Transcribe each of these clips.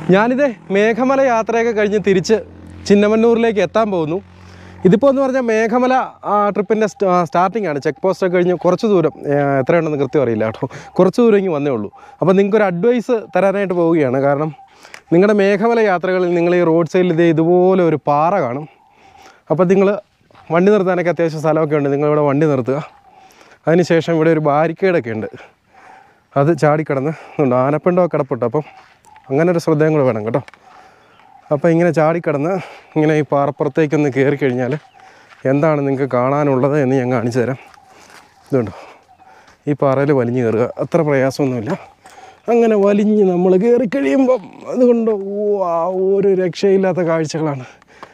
ഞാനിത് മേഘമല യാത്രയൊക്കെ കഴിഞ്ഞ് തിരിച്ച് ചിന്നമന്നൂരിലേക്ക് എത്താൻ പോകുന്നു ഇതിപ്പോൾ എന്ന് പറഞ്ഞാൽ മേഘമല ട്രിപ്പിൻ്റെ സ്റ്റാർട്ടിംഗ് ആണ് ചെക്ക് പോസ്റ്റ് ഒക്കെ കഴിഞ്ഞ് കുറച്ച് ദൂരം ആ, എത്രയുണ്ടെന്ന് കൃത്യം അറിയില്ല കേട്ടോ കുറച്ച് ദൂരം ഇങ്ങ് വന്നേ ഉള്ളൂ അപ്പോൾ നിങ്ങൾക്കൊരു അഡ്വൈസ് തരാനായിട്ട് പോവുകയാണ് കാരണം നിങ്ങളുടെ മേഘമല യാത്രകളിൽ നിങ്ങൾ ഈ റോഡ് സൈഡിൽ ഇതേ ഇതുപോലെ ഒരു പാറ കാണും അപ്പോൾ നിങ്ങൾ വണ്ടി നിർത്താനൊക്കെ അത്യാവശ്യം സ്ഥലമൊക്കെ ഉണ്ട് നിങ്ങളിവിടെ വണ്ടി നിർത്തുക അതിനുശേഷം ഇവിടെ ഒരു ബാരിക്കേഡൊക്കെ ഉണ്ട് അത് ചാടിക്കിടന്ന് ഉണ്ട് ആനപ്പിണ്ടോ കിടപ്പുണ്ട് അപ്പം അങ്ങനെ ഒരു ശ്രദ്ധയും കൂടെ വേണം കേട്ടോ അപ്പോൾ ഇങ്ങനെ ചാടിക്കിടന്ന് ഇങ്ങനെ ഈ പാറപ്പുറത്തേക്കൊന്ന് കയറി കഴിഞ്ഞാൽ എന്താണ് നിങ്ങൾക്ക് കാണാനുള്ളത് എന്ന് ഞാൻ കാണിച്ചു തരാം ഇതുണ്ടോ ഈ പാറയിൽ വലിഞ്ഞു കയറുക അത്ര പ്രയാസമൊന്നുമില്ല അങ്ങനെ വലിഞ്ഞ് നമ്മൾ കയറി കഴിയുമ്പം അതുകൊണ്ട് ഓ ആ ഒരു രക്ഷയില്ലാത്ത കാഴ്ചകളാണ്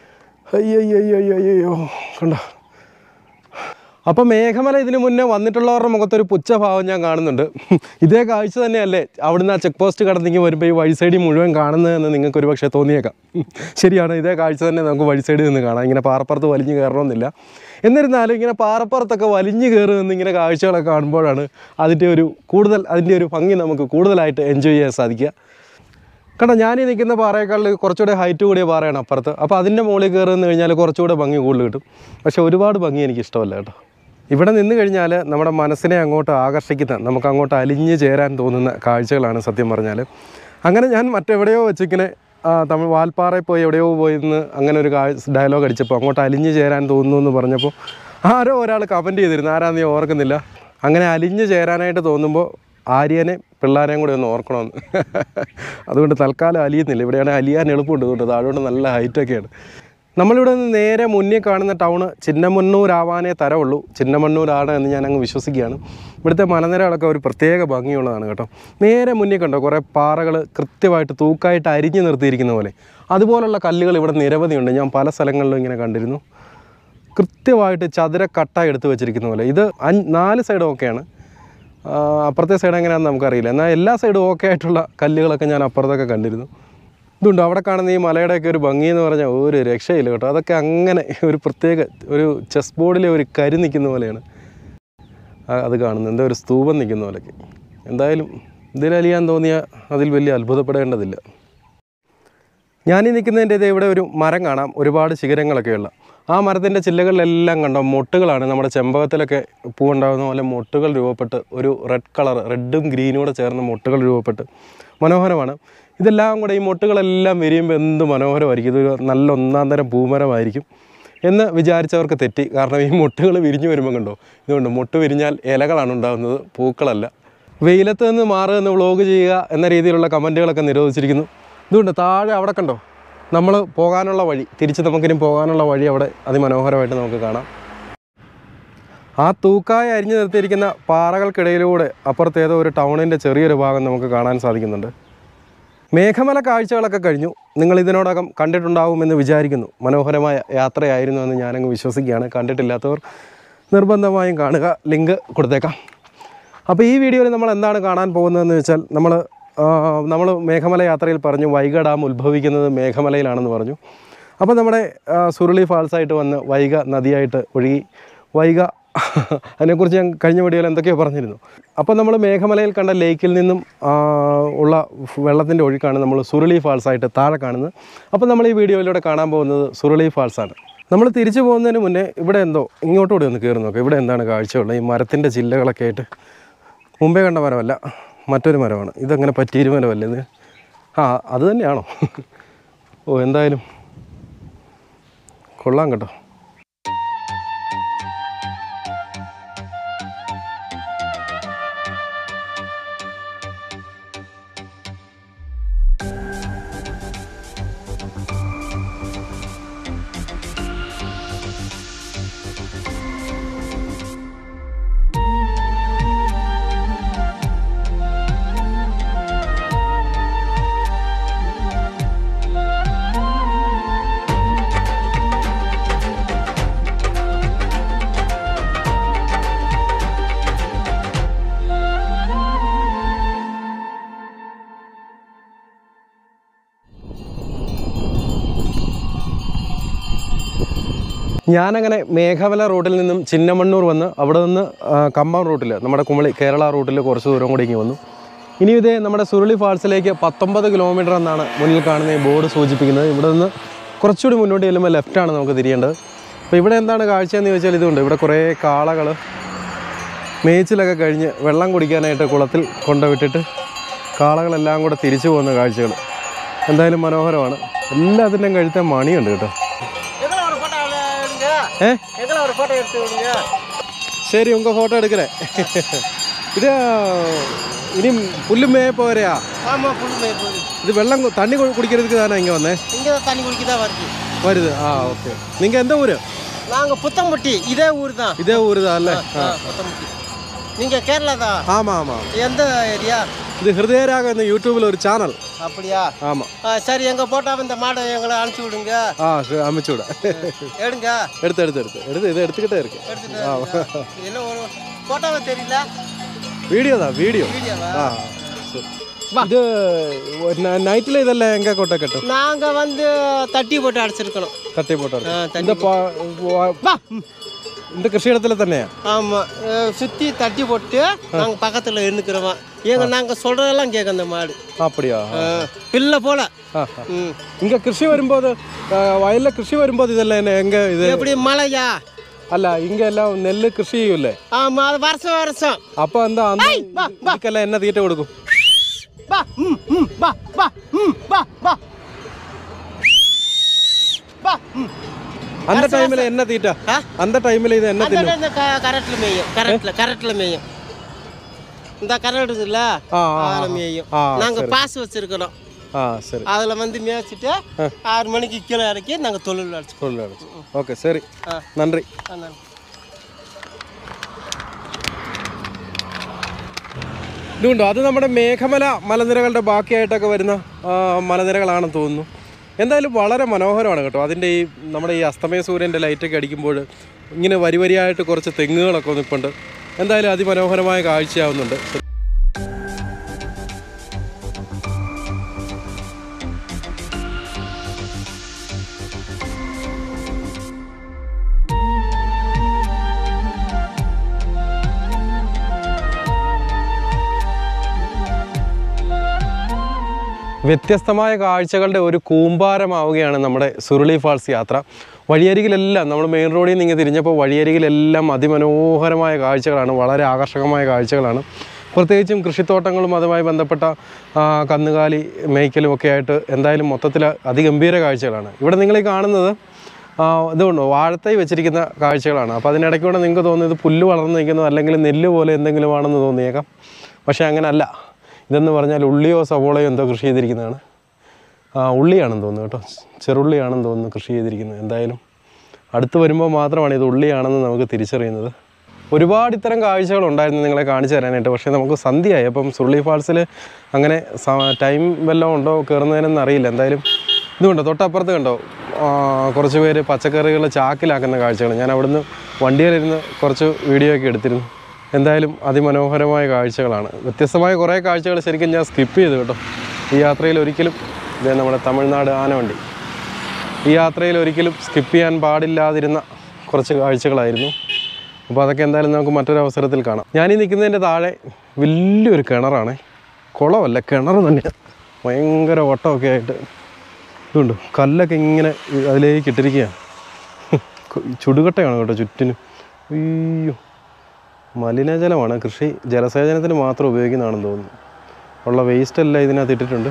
അയ്യോ കണ്ടോ അപ്പം മേഘമല ഇതിനു മുന്നേ വന്നിട്ടുള്ളവരുടെ മുഖത്തൊരു പുച്ഛഭാവം ഞാൻ കാണുന്നുണ്ട് ഇതേ കാഴ്ച തന്നെയല്ലേ അവിടുന്ന് ആ ചെക്ക് പോസ്റ്റ് കടന്നെങ്കിൽ വരുമ്പോൾ ഈ വഴി സൈഡിൽ മുഴുവൻ കാണുന്നതെന്ന് നിങ്ങൾക്ക് ഒരു പക്ഷേ തോന്നിയേക്കാം ശരിയാണ് ഇതേ കാഴ്ച തന്നെ നമുക്ക് വഴി സൈഡിൽ നിന്ന് കാണാം ഇങ്ങനെ പാറപ്പുറത്ത് വലിഞ്ഞു കയറണമെന്നില്ല എന്നിരുന്നാലും ഇങ്ങനെ പാറപ്പുറത്തൊക്കെ വലിഞ്ഞു കയറുമെന്ന് ഇങ്ങനെ കാഴ്ചകളൊക്കെ കാണുമ്പോഴാണ് അതിൻ്റെ ഒരു കൂടുതൽ അതിൻ്റെ ഒരു ഭംഗി നമുക്ക് കൂടുതലായിട്ട് എൻജോയ് ചെയ്യാൻ സാധിക്കുക കണ്ടോ ഞാൻ ഈ നിൽക്കുന്ന പാറയേക്കാളിൽ കുറച്ചുകൂടെ ഹൈറ്റ് കൂടിയ പാറയാണ് അപ്പുറത്ത് അപ്പോൾ അതിൻ്റെ മുകളിൽ കയറുന്നു കഴിഞ്ഞാൽ കുറച്ചുകൂടെ ഭംഗി കൂടുതൽ കിട്ടും പക്ഷേ ഒരുപാട് ഭംഗി എനിക്ക് ഇഷ്ടമല്ല കേട്ടോ ഇവിടെ നിന്ന് കഴിഞ്ഞാൽ നമ്മുടെ മനസ്സിനെ അങ്ങോട്ട് ആകർഷിക്കുന്ന നമുക്ക് അങ്ങോട്ട് അലിഞ്ഞു ചേരാൻ തോന്നുന്ന കാഴ്ചകളാണ് സത്യം പറഞ്ഞാൽ അങ്ങനെ ഞാൻ മറ്റെവിടെയോ വെച്ചിങ്ങനെ ആ, തമിഴ് വാൽപ്പാറയിൽ പോയി എവിടെയോ പോയി നിന്ന് അങ്ങനെ ഒരു ഡയലോഗ് അടിച്ചപ്പോൾ അങ്ങോട്ട് അലിഞ്ഞു ചേരാൻ തോന്നുന്നു എന്ന് പറഞ്ഞപ്പോൾ ആരോ ഒരാൾ കമൻറ്റ് ചെയ്തിരുന്നു ആരാന്ന് ഞാൻ ഓർക്കുന്നില്ല അങ്ങനെ അലിഞ്ഞു ചേരാനായിട്ട് തോന്നുമ്പോൾ ആര്യനെ പിള്ളേരെയും കൂടി ഒന്ന് ഓർക്കണമെന്ന് അതുകൊണ്ട് തൽക്കാലം അലിയുന്നില്ല ഇവിടെയാണ് അലിയാൻ എളുപ്പമുണ്ട് അതുകൊണ്ട് താഴോട്ട് നല്ല ഹൈറ്റൊക്കെയാണ് നമ്മളിവിടെ നിന്ന് നേരെ മുന്നിൽ കാണുന്ന ടൗണ് ചിന്നമണ്ണൂരാവാനേ തരവുള്ളൂ ചിന്നമണ്ണൂരാണ് എന്ന് ഞാൻ അങ്ങ് വിശ്വസിക്കുകയാണ് ഇവിടുത്തെ മലനിരകളൊക്കെ ഒരു പ്രത്യേക ഭംഗിയുള്ളതാണ് കേട്ടോ നേരെ മുന്നിൽ കണ്ടോ കുറേ പാറകൾ കൃത്യമായിട്ട് തൂക്കായിട്ട് അരിഞ്ഞു നിർത്തിയിരിക്കുന്ന പോലെ അതുപോലുള്ള കല്ലുകൾ ഇവിടെ നിരവധിയുണ്ട് ഞാൻ പല സ്ഥലങ്ങളിലും ഇങ്ങനെ കണ്ടിരുന്നു കൃത്യമായിട്ട് ചതുര കട്ടായി എടുത്ത് വെച്ചിരിക്കുന്ന പോലെ ഇത് അഞ്ച് നാല് സൈഡും ഓക്കെയാണ് ആ, അപ്പുറത്തെ സൈഡ് എങ്ങനെയാണെന്ന് നമുക്കറിയില്ല എന്നാൽ എല്ലാ സൈഡും ഓക്കെ ആയിട്ടുള്ള കല്ലുകളൊക്കെ ഞാൻ അപ്പുറത്തൊക്കെ കണ്ടിരുന്നു ഇതുണ്ട് അവിടെ കാണുന്ന ഈ മലയുടെയൊക്കെ ഒരു ഭംഗി എന്ന് പറഞ്ഞാൽ ഒരു രക്ഷയില്ല കേട്ടോ അതൊക്കെ അങ്ങനെ ഒരു പ്രത്യേക ഒരു ചെസ് ബോർഡിലെ ഒരു കരി നിൽക്കുന്ന പോലെയാണ് ആ, അത് കാണുന്നത് എന്താ ഒരു സ്തൂപം നിൽക്കുന്ന പോലെയൊക്കെ എന്തായാലും ഇതിൽ അലിയാൻ തോന്നിയ അതിൽ വലിയ അത്ഭുതപ്പെടേണ്ടതില്ല ഞാനീ നിൽക്കുന്നതിൻ്റെ ഇത് ഇവിടെ ഒരു മരം കാണാം ഒരുപാട് ശിഖരങ്ങളൊക്കെയുള്ള ആ മരത്തിൻ്റെ ചില്ലകളിലെല്ലാം കണ്ടോ മൊട്ടുകളാണ് നമ്മുടെ ചെമ്പകത്തിലൊക്കെ പൂവുണ്ടാകുന്ന പോലെ മൊട്ടുകൾ രൂപപ്പെട്ട് ഒരു റെഡ് കളർ റെഡും ഗ്രീനും കൂടെ ചേർന്ന മൊട്ടുകൾ രൂപപ്പെട്ട് മനോഹരമാണ് ഇതെല്ലാം കൂടെ ഈ മൊട്ടുകളെല്ലാം വിരിയുമ്പോൾ എന്ത് മനോഹരമായിരിക്കും ഇതൊരു നല്ല ഒന്നാം തരം പൂമരമായിരിക്കും എന്ന് വിചാരിച്ചവർക്ക് തെറ്റി കാരണം ഈ മൊട്ടുകൾ വിരിഞ്ഞു വരുമ്പോൾ കണ്ടോ ഇതുകൊണ്ട് മൊട്ട് വിരിഞ്ഞാൽ ഇലകളാണ് ഉണ്ടാകുന്നത് പൂക്കളല്ല വെയിലത്ത് നിന്ന് മാറുക എന്ന് വ്ളോഗ് ചെയ്യുക എന്ന രീതിയിലുള്ള കമൻറ്റുകളൊക്കെ നിരോധിച്ചിരിക്കുന്നു ഇതുകൊണ്ട് താഴെ അവിടെ കണ്ടോ നമ്മൾ പോകാനുള്ള വഴി തിരിച്ച് നമുക്കിനി പോകാനുള്ള വഴി അവിടെ അതിമനോഹരമായിട്ട് നമുക്ക് കാണാം ആ തൂക്കായി അരിഞ്ഞു നിർത്തിയിരിക്കുന്ന പാറകൾക്കിടയിലൂടെ അപ്പുറത്ത് ഏതോ ഒരു ടൗണിൻ്റെ ചെറിയൊരു ഭാഗം നമുക്ക് കാണാൻ സാധിക്കുന്നുണ്ട് മേഘമല കാഴ്ചകളൊക്കെ കഴിഞ്ഞു നിങ്ങൾ ഇതിനോടകം കണ്ടിട്ടുണ്ടാവുമെന്ന് വിചാരിക്കുന്നു മനോഹരമായ യാത്രയായിരുന്നു എന്ന് ഞാനങ്ങ് വിശ്വസിക്കുകയാണ് കണ്ടിട്ടില്ലാത്തവർ നിർബന്ധമായും കാണുക ലിങ്ക് കൊടുത്തേക്കാം അപ്പോൾ ഈ വീഡിയോയിൽ നമ്മൾ എന്താണ് കാണാൻ പോകുന്നതെന്ന് വെച്ചാൽ നമ്മൾ നമ്മൾ മേഘമല യാത്രയിൽ പറഞ്ഞു വൈഗ ഡാം ഉത്ഭവിക്കുന്നത് മേഘമലയിലാണെന്ന് പറഞ്ഞു അപ്പോൾ നമ്മുടെ ആ, സുരുളി ഫാൾസായിട്ട് വന്ന് വൈഗ നദിയായിട്ട് ഒഴുകി വൈഗ അതിനെക്കുറിച്ച് ഞാൻ കഴിഞ്ഞ വീഡിയോയിൽ എന്തൊക്കെയോ പറഞ്ഞിരുന്നു അപ്പോൾ നമ്മൾ മേഘമലയിൽ കണ്ട ലേക്കിൽ നിന്നും ആ, ഉള്ള വെള്ളത്തിൻ്റെ ഒഴുക്കാണ് നമ്മൾ സുരുളി ഫാൾസായിട്ട് താഴെ കാണുന്നത് അപ്പോൾ നമ്മൾ ഈ വീഡിയോയിലൂടെ കാണാൻ പോകുന്നത് സുരുളി ഫാൾസാണ് നമ്മൾ തിരിച്ചു പോകുന്നതിന് മുന്നേ ഇവിടെ എന്തോ ഇങ്ങോട്ടുകൂടി ഒന്ന് കയറി നോക്കാം ഇവിടെ എന്താണ് കാഴ്ചയുള്ളത് ഈ മരത്തിൻ്റെ ചില്ലകളൊക്കെ ആയിട്ട് മുമ്പേ കണ്ട മരമല്ല മറ്റൊരു മരമാണ് ഇതങ്ങനെ പറ്റിയൊരു മരമല്ലേ ഇത് ആ അത് തന്നെയാണോ ഓ എന്തായാലും കൊള്ളാം കേട്ടോ ഞാനങ്ങനെ മേഘമല റൂട്ടിൽ നിന്നും ചിന്നമണ്ണൂർ വന്ന് അവിടെ നിന്ന് ആ, കമ്പം റൂട്ടിൽ നമ്മുടെ കുമളി കേരള റൂട്ടിൽ കുറച്ച് ദൂരം കൂടി ഇങ്ങ് വന്നു ഇനി ഇതേ നമ്മുടെ സുരുളി ഫാൾസിലേക്ക് പത്തൊമ്പത് കിലോമീറ്റർ എന്നാണ് മുന്നിൽ കാണുന്ന ഈ ബോർഡ് സൂചിപ്പിക്കുന്നത് ഇവിടെ നിന്ന് കുറച്ചുകൂടി മുന്നോട്ട് ചെല്ലുമ്പോൾ ലെഫ്റ്റാണ് നമുക്ക് തിരിയേണ്ടത് അപ്പോൾ ഇവിടെ എന്താണ് കാഴ്ചയെന്ന് ചോദിച്ചാൽ ഇതുണ്ട് ഇവിടെ കുറേ കാളകൾ മേച്ചിലൊക്കെ കഴിഞ്ഞ് വെള്ളം കുടിക്കാനായിട്ട് കുളത്തിൽ കൊണ്ടുവിട്ടിട്ട് കാളകളെല്ലാം കൂടെ തിരിച്ചു പോകുന്ന കാഴ്ചകൾ എന്തായാലും മനോഹരമാണ് എല്ലാത്തിൻ്റെയും കഴുത്തെ മണിയുണ്ട് കേട്ടോ எங்களை ஒரு ஃபோட்டோ எடுங்க ഏ எங்களை ஒரு ஃபோட்டோ எடுத்து விடுங்க ശരി ഉങ്ക ഫോട്ടോ എടുക്കലേ ഇത് ഇനി പുല്ലും മേയ പോരെയാ ஆமாம் புல் மேய் போகுது ഇത് വെള്ളം കു- തണ്ണി കു- കുടിக்கிறதுக்கு தானே இங்கே வந்தேன் இங்கே தான் தண்ணி குடிக்க தான் வருது வருது ஆ ஓகே நீங்கள் எந்த ஊர் நாங்கள் புத்தம்பட்டி இதே ஊர் தான் இதே ஊர் தான் அல்ல ஆ, புத்தம்பட்டி நீங்கள் கேரளா தான் ஆமாம் ஆமாம் எந்த ஏரியா இது ஹிருதயராக இந்த யூடியூப்பில் ஒரு சேனல் அப்படியா ஆமாம் ஆ, சரி எங்கள் போட்டோ இந்த மாடை எங்களை அனுப்பிச்சி விடுங்க ஆ சரி, அமுச்சு விட எடுங்க எடுத்து எடுத்து எடுத்து எடுத்து இதை எடுத்துக்கிட்டே இருக்கு எடுத்துட்டு வரீங்களா? என்ன ஒரு ஃபோட்டோவை தெரியல വീഡിയോ தான் വീഡിയോ வீடியோவா ആ ശരി ഇത് നൈറ്റിൽ ഇതല്ല എങ്ക കൊട്ട കെട്ടും நாங்கள் வந்து தட்டி போட்டு அடிச்சிருக்கணும் തട്ടി പോട്ടോ ஆ, தட்டி இந்த பா- வா- வா இந்த கிருஷ்ணஇடத்துல தന്നെயா ஆமாம் சுற்றி தட்டி போட்டு நாங்கள் பக்கத்தில் இருந்துக்கிறோமா எங்க நாங்கள் சொல்கிறதெல்லாம் கேட்க அந்த மாடு அப்படியா ஆ, பிள்ளை போல ആ ம் ഇങ്ക കൃഷി വരുമ്പോൾ വയലിലെ കൃഷി വരുമ്പോൾ ഇതെല്ലാം എന്നെ എങ്ക ഇത് எப்படி மழையா അല്ല ഇങ്ക എല്ലാം നെല്ല് കൃഷി ചെയ്യൂലേ ஆமாம் அது வருஷம் வருஷம் അപ്പൊ എന്താ അന്ന് ഇതിക്കെല്ലാം എന്നെ തീറ്റ കൊടുക്കും வா ம் ம் வா வா ம் வா வா வா ம் അന്ന ടൈമിൽ എന്നെ തീറ്റ ஆ അന്ന ടൈമിൽ ഇത് എന്നെ அந்த തിന്നും இந்த க கரெக்டில் மேயும் கரெக்டில் கரெக்டில் மேயும் இந்த கரெக்ட் இருக்குல்ல ആ ആ, அதில் மேயும் ஆ, நாங்கள் பாஸ் வச்சிருக்கிறோம் ആ ശരി அதில் வந்து மேய்ச்சிட்டு ஆறு மணிக்கு கீழே இறக்கி நாங்கள் தொழில் அடிச்சு ഓക്കെ ശരി ஆ നന്ദി அதான் ഇതുണ്ടോ അത് നമ്മുടെ മേഘമല മലനിരകളുടെ ബാക്കിയായിട്ടൊക്കെ വരുന്ന ആ, മലനിരകളാണെന്ന് തോന്നുന്നു എന്തായാലും വളരെ മനോഹരമാണ് കേട്ടോ അതിൻ്റെ ഈ നമ്മുടെ ഈ അസ്തമയ സൂര്യൻ്റെ ലൈറ്റൊക്കെ അടിക്കുമ്പോൾ ഇങ്ങനെ വരി വരിയായിട്ട് കുറച്ച് തെങ്ങുകളൊക്കെ നിൽപ്പുണ്ട് എന്തായാലും അതിമനോഹരമായ കാഴ്ചയാവുന്നുണ്ട് വ്യത്യസ്തമായ കാഴ്ചകളുടെ ഒരു കൂമ്പാരമാവുകയാണ് നമ്മുടെ സുരുളി ഫാൾസ് യാത്ര വഴിയരികിലെല്ലാം നമ്മൾ മെയിൻ റോഡിൽ നിന്ന് ഇങ്ങനെ തിരിഞ്ഞപ്പോൾ വഴിയരികിലെല്ലാം അതിമനോഹരമായ കാഴ്ചകളാണ് വളരെ ആകർഷകമായ കാഴ്ചകളാണ് പ്രത്യേകിച്ചും കൃഷിത്തോട്ടങ്ങളും അതുമായി ബന്ധപ്പെട്ട ആ, കന്നുകാലി മേയ്ക്കലും ഒക്കെ ആയിട്ട് എന്തായാലും മൊത്തത്തിൽ അതിഗംഭീര കാഴ്ചകളാണ് ഇവിടെ നിങ്ങൾ ഈ കാണുന്നത് ആ, ഇതുകൊണ്ട് വാഴത്തൈ വെച്ചിരിക്കുന്ന കാഴ്ചകളാണ് അപ്പോൾ അതിനിടയ്ക്കൂടെ നിങ്ങൾക്ക് തോന്നുന്നത് പുല്ല് വളർന്നു നിൽക്കുന്നത് അല്ലെങ്കിൽ നെല്ല് പോലെ എന്തെങ്കിലും ആണെന്ന് തോന്നിയേക്കാം പക്ഷേ അങ്ങനല്ല ഇതെന്ന് പറഞ്ഞാൽ ഉള്ളിയോ സവോളയോ എന്തോ കൃഷി ചെയ്തിരിക്കുന്നതാണ് ആ ഉള്ളിയാണെന്ന് തോന്നുന്നു കേട്ടോ ചെറുള്ളിയാണെന്ന് തോന്നുന്നു കൃഷി ചെയ്തിരിക്കുന്നത് എന്തായാലും അടുത്ത് വരുമ്പോൾ മാത്രമാണ് ഇത് ഉള്ളിയാണെന്ന് നമുക്ക് തിരിച്ചറിയുന്നത് ഒരുപാട് ഇത്തരം കാഴ്ചകളുണ്ടായിരുന്നു നിങ്ങളെ കാണിച്ചു തരാനായിട്ട് പക്ഷേ നമുക്ക് സന്ധ്യയായി അപ്പം സുള്ളി ഫാൾസിൽ അങ്ങനെ ടൈം വല്ലതും ഉണ്ടോ കയറുന്നതിനെന്ന് അറിയില്ല എന്തായാലും ഇതുണ്ടോ തൊട്ടപ്പുറത്ത് കണ്ടോ ആ, കുറച്ച് പേര് പച്ചക്കറികൾ ചാക്കിലാക്കുന്ന കാഴ്ചകൾ ഞാൻ അവിടുന്ന് വണ്ടിയിലിരുന്ന് കുറച്ച് വീഡിയോ ഒക്കെ എടുത്തിരുന്നു എന്തായാലും അതിമനോഹരമായ കാഴ്ചകളാണ് വ്യത്യസ്തമായ കുറേ കാഴ്ചകൾ ശരിക്കും ഞാൻ സ്കിപ്പ് ചെയ്തു കേട്ടോ ഈ യാത്രയിൽ ഒരിക്കലും ഇതേ നമ്മുടെ തമിഴ്നാട് ആനവണ്ടി ഈ യാത്രയിൽ ഒരിക്കലും സ്കിപ്പ് ചെയ്യാൻ പാടില്ലാതിരുന്ന കുറച്ച് കാഴ്ചകളായിരുന്നു അപ്പോൾ അതൊക്കെ എന്തായാലും നമുക്ക് മറ്റൊരു അവസരത്തിൽ കാണാം ഞാനീ നിൽക്കുന്നതിൻ്റെ താഴെ വലിയൊരു കിണറാണ് കുളമല്ല കിണർ തന്നെയാണ് ഭയങ്കര ഓട്ടമൊക്കെ ആയിട്ട് ഇതുണ്ട് കല്ലൊക്കെ ഇങ്ങനെ അതിലേക്ക് ഇട്ടിരിക്കുകയാണ് ചുടുകട്ടയാണ് കേട്ടോ ചുറ്റിനും അയ്യോ മലിനജലമാണ് കൃഷി ജലസേചനത്തിന് മാത്രം ഉപയോഗിക്കുന്നതാണെന്ന് തോന്നുന്നു ഉള്ള വേസ്റ്റ് എല്ലാം ഇതിനകത്ത് ഇട്ടിട്ടുണ്ട്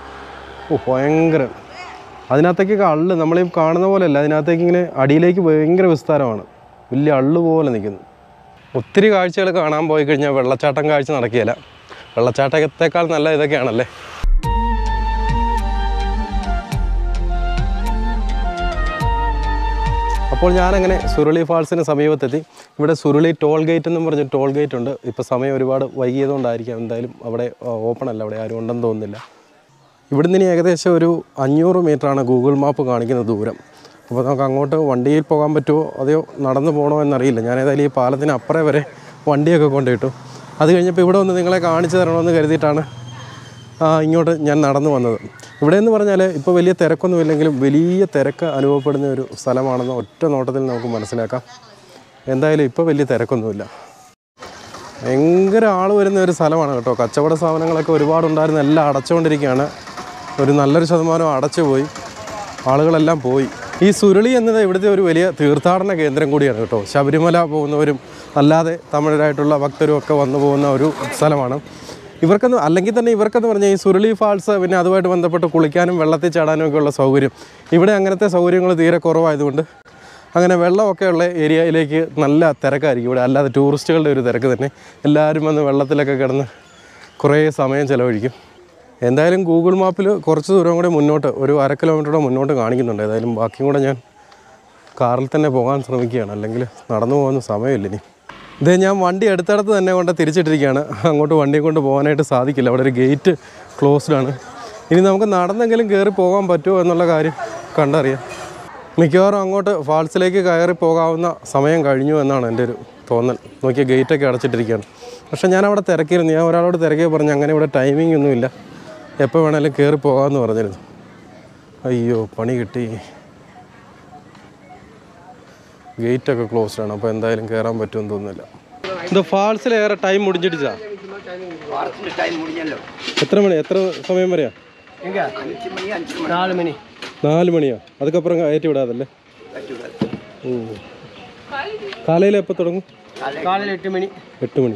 ഓ ഭയങ്കര അതിനകത്തേക്കൊക്കെ അള്ള് നമ്മളീ കാണുന്ന പോലെയല്ല അതിനകത്തേക്ക് ഇങ്ങനെ അടിയിലേക്ക് ഭയങ്കര വിസ്താരമാണ് വലിയ അള്ള് പോലെ നിൽക്കുന്നു ഒത്തിരി കാഴ്ചകൾ കാണാൻ പോയി കഴിഞ്ഞാൽ വെള്ളച്ചാട്ടം കാഴ്ച നടക്കുകയില്ല വെള്ളച്ചാട്ടത്തേക്കാൾ നല്ല ഇതൊക്കെയാണല്ലേ അപ്പോൾ ഞാനങ്ങനെ സുരുളി ഫാൾസിന് സമീപത്തെത്തി ഇവിടെ സുരുളി ടോൾ ഗേറ്റ് എന്നും പറഞ്ഞ ടോൾ ഗേറ്റ് ഉണ്ട് ഇപ്പോൾ സമയം ഒരുപാട് വൈകിയതുകൊണ്ടായിരിക്കാം എന്തായാലും അവിടെ ഓപ്പൺ അല്ല അവിടെ ആരും ഉണ്ടെന്ന് തോന്നുന്നില്ല ഇവിടുന്ന് ഇനി ഏകദേശം ഒരു അഞ്ഞൂറ് മീറ്ററാണ് ഗൂഗിൾ മാപ്പ് കാണിക്കുന്ന ദൂരം അപ്പോൾ നമുക്ക് അങ്ങോട്ട് വണ്ടിയിൽ പോകാൻ പറ്റുമോ അതെയോ നടന്നു പോകണോ എന്നറിയില്ല ഞാൻ ഏതായാലും ഈ പാലത്തിന് അപ്പുറേ വരെ വണ്ടിയൊക്കെ കൊണ്ടിട്ടു അത് കഴിഞ്ഞപ്പോൾ ഇവിടെ ഒന്ന് നിങ്ങളെ കാണിച്ചു തരണമെന്ന് കരുതിയിട്ടാണ് ആ, ഇങ്ങോട്ട് ഞാൻ നടന്നു വന്നത് ഇവിടെ എന്ന് പറഞ്ഞാൽ ഇപ്പോൾ വലിയ തിരക്കൊന്നുമില്ലെങ്കിലും വലിയ തിരക്ക് അനുഭവപ്പെടുന്ന ഒരു സ്ഥലമാണെന്ന് ഒറ്റ നോട്ടത്തിൽ നമുക്ക് മനസ്സിലാക്കാം എന്തായാലും ഇപ്പോൾ വലിയ തിരക്കൊന്നുമില്ല ഭയങ്കര ആൾ വരുന്ന ഒരു സ്ഥലമാണ് കേട്ടോ കച്ചവട സ്ഥാപനങ്ങളൊക്കെ ഒരുപാടുണ്ടായിരുന്ന എല്ലാം അടച്ചുകൊണ്ടിരിക്കുകയാണ് ഒരു നല്ലൊരു ശതമാനം അടച്ചു പോയി ആളുകളെല്ലാം പോയി ഈ സുരുളി എന്നത് ഇവിടുത്തെ ഒരു വലിയ തീർത്ഥാടന കേന്ദ്രം കൂടിയാണ് കേട്ടോ ശബരിമല പോകുന്നവരും അല്ലാതെ തമിഴരായിട്ടുള്ള ഭക്തരും ഒക്കെ വന്നു പോകുന്ന ഒരു സ്ഥലമാണ് ഇവർക്കെന്ന് അല്ലെങ്കിൽ തന്നെ ഇവർക്കെന്ന് പറഞ്ഞാൽ ഈ സുരുളി ഫാൾസ് പിന്നെ അതുമായിട്ട് ബന്ധപ്പെട്ട് കുളിക്കാനും വെള്ളത്തിൽ ചാടാനും ഒക്കെ ഉള്ള സൗകര്യം ഇവിടെ അങ്ങനത്തെ സൗകര്യങ്ങൾ തീരെ കുറവായതുകൊണ്ട് അങ്ങനെ വെള്ളമൊക്കെ ഉള്ള ഏരിയയിലേക്ക് നല്ല തിരക്കായിരിക്കും ഇവിടെ അല്ലാതെ ടൂറിസ്റ്റുകളുടെ ഒരു തിരക്ക് തന്നെ എല്ലാവരും വന്ന് വെള്ളത്തിലൊക്കെ കിടന്ന് കുറേ സമയം ചിലവഴിക്കും എന്തായാലും ഗൂഗിൾ മാപ്പിൽ കുറച്ച് ദൂരം കൂടെ മുന്നോട്ട് ഒരു അര കിലോമീറ്ററോടെ മുന്നോട്ട് കാണിക്കുന്നുണ്ട് ഏതായാലും ബാക്കിയും കൂടെ ഞാൻ കാറിൽ തന്നെ പോകാൻ ശ്രമിക്കുകയാണ് അല്ലെങ്കിൽ നടന്നു പോകുന്ന സമയമില്ല ഇനി ഇതേ ഞാൻ വണ്ടി അടുത്തടുത്ത് തന്നെ കൊണ്ട് തിരിച്ചിട്ടിരിക്കുകയാണ് അങ്ങോട്ട് വണ്ടി കൊണ്ട് പോകാനായിട്ട് സാധിക്കില്ല അവിടെ ഒരു ഗേറ്റ് ക്ലോസ്ഡ് ആണ് ഇനി നമുക്ക് നടന്നെങ്കിലും കയറി പോകാൻ പറ്റുമോ എന്നുള്ള കാര്യം കണ്ടറിയാം മിക്കവാറും അങ്ങോട്ട് ഫാൾസിലേക്ക് കയറി പോകാവുന്ന സമയം കഴിഞ്ഞു എന്നാണ് എൻ്റെ ഒരു തോന്നൽ നോക്കിയ ഗേറ്റൊക്കെ അടച്ചിട്ടിരിക്കുകയാണ് പക്ഷേ ഞാൻ അവിടെ തിരക്കിയിരുന്നു ഞാൻ ഒരാളോട് തിരക്കി പറഞ്ഞു അങ്ങനെ ഇവിടെ ടൈമിംഗ് ഒന്നുമില്ല എപ്പോൾ വേണേലും കയറി പോകാമെന്ന് പറഞ്ഞിരുന്നു അയ്യോ പണി കിട്ടി ഗേറ്റൊക്കെ ക്ലോസ്ഡ് ആണ് അപ്പോൾ എന്തായാലും കയറാൻ പറ്റുമെന്ന് തോന്നുന്നില്ല ഇത് ഫാൾസിലേറെ ടൈം മുടിഞ്ഞിട്ടിച്ചാ ടൈം മുടിഞ്ഞല്ലോ എത്ര മണി എത്ര സമയം വരെയാ എങ്ക നാല് മണി നാല് മണിയാ അതുക്കപ്പുറം കയറ്റി വിടാതല്ലേ കാലയിൽ എപ്പോൾ തുടങ്ങും കാലയിൽ എട്ട് മണി എട്ട് മണി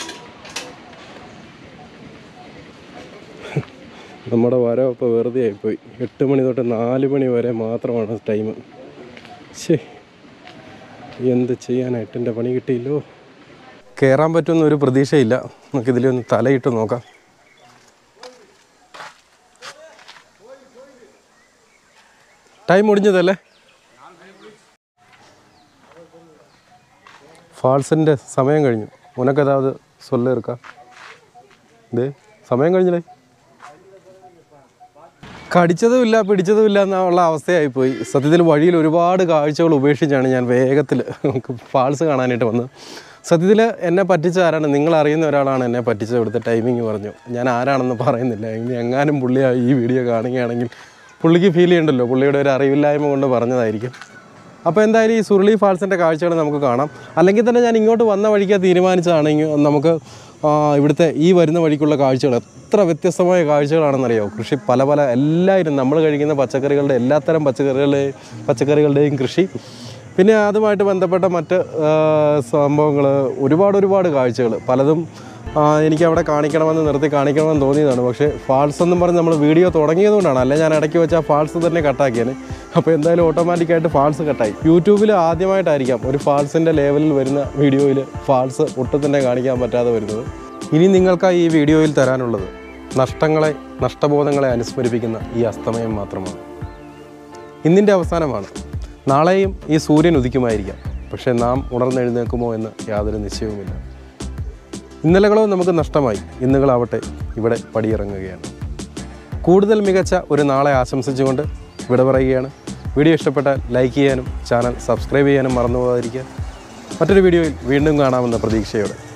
നമ്മുടെ വരവ് ഇപ്പോൾ വെറുതെ ആയിപ്പോയി എട്ട് മണി തൊട്ട് നാല് മണി വരെ മാത്രമാണ് ടൈം ശേ എന്ത് ചെയ്യാനായിട്ട് എൻ്റെ പണി കിട്ടിയില്ലോ കയറാൻ പറ്റുമെന്ന് ഒരു പ്രതീക്ഷയില്ല നമുക്ക് ഇതിലൊന്ന് തലയിട്ട് നോക്കാം ടൈം മുടിഞ്ഞതല്ലേ ഫാൾസിൻ്റെ സമയം കഴിഞ്ഞു ഉനക്കതാത് സൊല്ല ഇരിക്കാം ദേ സമയം കഴിഞ്ഞില്ലേ കടിച്ചതുമില്ല പിടിച്ചതുമില്ല എന്നുള്ള അവസ്ഥയായിപ്പോയി സത്യത്തിൽ വഴിയിൽ ഒരുപാട് കാഴ്ചകൾ ഉപേക്ഷിച്ചാണ് ഞാൻ വേഗത്തിൽ ഫാൾസ് കാണാനായിട്ട് വന്നത് സത്യത്തിൽ എന്നെ പറ്റിച്ച ആരാണ് നിങ്ങൾ അറിയുന്ന ഒരാളാണ് എന്നെ പറ്റിച്ചത് ഇവിടുത്തെ ടൈമിങ് പറഞ്ഞു ഞാൻ ആരാണെന്ന് പറയുന്നില്ല ഇനി എങ്ങാനും പുള്ളി ഈ വീഡിയോ കാണുകയാണെങ്കിൽ പുള്ളിക്ക് ഫീൽ ചെയ്യണ്ടല്ലോ പുള്ളിയുടെ ഒരു അറിവില്ലായ്മ കൊണ്ട് പറഞ്ഞതായിരിക്കും അപ്പോൾ എന്തായാലും ഈ സുരുളി ഫാൾസിൻ്റെ കാഴ്ചകൾ നമുക്ക് കാണാം അല്ലെങ്കിൽ തന്നെ ഞാൻ ഇങ്ങോട്ട് വന്ന വഴിക്ക് തീരുമാനിച്ചതാണ് ഇങ്ങ- നമുക്ക് ആ, ഇവിടുത്തെ ഈ വരുന്ന വഴിക്കുള്ള കാഴ്ചകൾ എത്ര വ്യത്യസ്തമായ കാഴ്ചകളാണെന്നറിയോ കൃഷി പല പല എല്ലാവരും നമ്മൾ കഴിക്കുന്ന പച്ചക്കറികളുടെ എല്ലാത്തരം പച്ചക്കറികളുടെയും പച്ചക്കറികളുടെയും കൃഷി പിന്നെ അതുമായിട്ട് ബന്ധപ്പെട്ട മറ്റ് സംഭവങ്ങൾ ഒരുപാട് ഒരുപാട് കാഴ്ചകൾ പലതും ആ, എനിക്ക് അവിടെ കാണിക്കണമെന്ന് നിർത്തി കാണിക്കണമെന്ന് തോന്നിയതാണ് പക്ഷേ ഫാൾസ് എന്നും പറഞ്ഞ് നമ്മൾ വീഡിയോ തുടങ്ങിയതുകൊണ്ടാണ് അല്ലെ ഞാൻ ഇടയ്ക്ക് വെച്ച് ആ ഫാൾസ് തന്നെ കട്ടാക്കിയാണ് അപ്പോൾ എന്തായാലും ഓട്ടോമാറ്റിക്കായിട്ട് ഫാൾസ് കട്ടായി യൂട്യൂബിൽ ആദ്യമായിട്ടായിരിക്കാം ഒരു ഫാൾസിൻ്റെ ലെവലിൽ വരുന്ന വീഡിയോയിൽ ഫാൾസ് ഒട്ടും തന്നെ കാണിക്കാൻ പറ്റാതെ വരുന്നത് ഇനി നിങ്ങൾക്കായി ഈ വീഡിയോയിൽ തരാനുള്ളത് നഷ്ടങ്ങളെ നഷ്ടബോധങ്ങളെ അനുസ്മരിപ്പിക്കുന്ന ഈ അസ്തമയം മാത്രമാണ് ഇന്നിൻ്റെ അവസാനമാണ് നാളെയും ഈ സൂര്യൻ ഉദിക്കുമായിരിക്കാം പക്ഷേ നാം ഉണർന്നെഴുന്നേക്കുമോ എന്ന് യാതൊരു നിശ്ചയവുമില്ല ഇന്നലകളോ നമുക്ക് നഷ്ടമായി ഇന്നുകളാവട്ടെ ഇവിടെ പടിയിറങ്ങുകയാണ് കൂടുതൽ മികച്ച ഒരു നാളെ ആശംസിച്ചുകൊണ്ട് ഇവിടെ പറയുകയാണ് വീഡിയോ ഇഷ്ടപ്പെട്ടാൽ ലൈക്ക് ചെയ്യാനും ചാനൽ സബ്സ്ക്രൈബ് ചെയ്യാനും മറന്നു പോകാതിരിക്കുക മറ്റൊരു വീഡിയോയിൽ വീണ്ടും കാണാമെന്ന പ്രതീക്ഷയോടെ